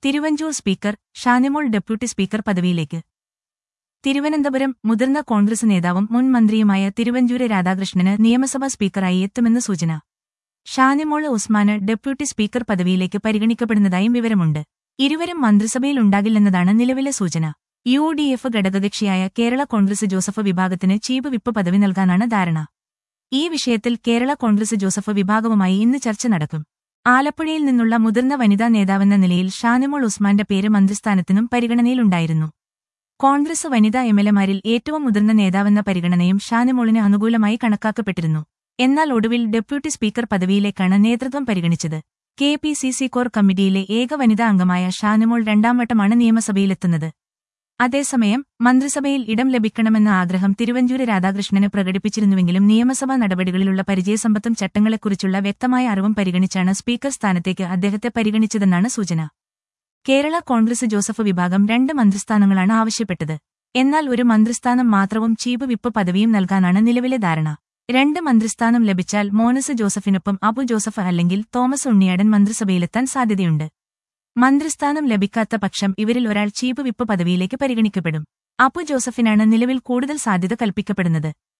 Thiruvanchoor speaker Shanimol deputy speaker പദവിയിലേക്ക് തിരുവനന്തപുരം മുതിർന്ന കോൺഗ്രസ് നേതാവും മുൻ മന്ത്രിയുമായ തിരുവഞ്ചൂര് രാധാകൃഷ്ണന് നിയമസഭാ സ്പീക്കറായി എത്തുമെന്ന് സൂചന ഷാനിമോൾ ഉസ്മാന് ഡെപ്യൂട്ടി സ്പീക്കർ പദവിയിലേക്ക് പരിഗണിക്കപ്പെടുന്നതായും വിവരമുണ്ട് ഇരുവരും മന്ത്രിസഭയിൽ ഉണ്ടാകില്ലെന്നതാണ് നിലവിലെ സൂചന യു ഡി എഫ് ഘടകകക്ഷിയായ കേരള കോൺഗ്രസ് ജോസഫ് വിഭാഗത്തിന് ചീഫ് വിപ്പ് പദവി നൽകാനാണ് ധാരണ ഈ വിഷയത്തിൽ കേരള കോൺഗ്രസ് ജോസഫ് വിഭാഗവുമായി ഇന്ന് ചർച്ച നടക്കും ആലപ്പുഴയിൽ നിന്നുള്ള മുതിർന്ന വനിതാ നേതാവെന്ന നിലയിൽ ഷാനിമോൾ ഉസ്മാന്റെ പേര് മന്ത്രിസ്ഥാനത്തിനും പരിഗണനയിലുണ്ടായിരുന്നു കോൺഗ്രസ് വനിതാ എംഎൽഎമാരിൽ ഏറ്റവും മുതിർന്ന നേതാവെന്ന പരിഗണനയും ഷാനിമോളിന് അനുകൂലമായി കണക്കാക്കപ്പെട്ടിരുന്നു എന്നാൽ ഒടുവിൽ ഡെപ്യൂട്ടി സ്പീക്കർ പദവിയിലേക്കാണ് നേതൃത്വം പരിഗണിച്ചത് K P C C core കമ്മിറ്റിയിലെ ഏക വനിതാ അംഗമായ ഷാനിമോൾ രണ്ടാം വട്ടമാണ് നിയമസഭയിലെത്തുന്നത് അതേസമയം മന്ത്രിസഭയിൽ ഇടം ലഭിക്കണമെന്ന ആഗ്രഹം തിരുവഞ്ചൂര് രാധാകൃഷ്ണന് പ്രകടിപ്പിച്ചിരുന്നുവെങ്കിലും നിയമസഭാ നടപടികളിലുള്ള പരിചയസമ്പത്തും ചട്ടങ്ങളെക്കുറിച്ചുള്ള വ്യക്തമായ അറിവും പരിഗണിച്ചാണ് സ്പീക്കർ സ്ഥാനത്തേക്ക് അദ്ദേഹത്തെ പരിഗണിച്ചതെന്നാണ് സൂചന കേരള കോൺഗ്രസ് ജോസഫ് വിഭാഗം രണ്ട് മന്ത്രിസ്ഥാനങ്ങളാണ് ആവശ്യപ്പെട്ടത് എന്നാൽ ഒരു മന്ത്രിസ്ഥാനം മാത്രവും ചീഫ് വിപ്പ് പദവിയും നൽകാനാണ് നിലവിലെ ധാരണ രണ്ട് മന്ത്രിസ്ഥാനം ലഭിച്ചാൽ മോനസ് ജോസഫിനൊപ്പം അബു ജോസഫ് അല്ലെങ്കിൽ തോമസ് ഉണ്ണിയാടൻ മന്ത്രിസഭയിലെത്താൻ സാധ്യതയുണ്ട് മന്ത്രിസ്ഥാനം ലഭിക്കാത്ത പക്ഷം ഇവരിൽ ഒരാൾ ചീഫ് വിപ്പ് പദവിയിലേക്ക് പരിഗണിക്കപ്പെടും അപ്പു ജോസഫിനാണ് നിലവിൽ കൂടുതൽ സാധ്യത കൽപ്പിക്കപ്പെടുന്നത്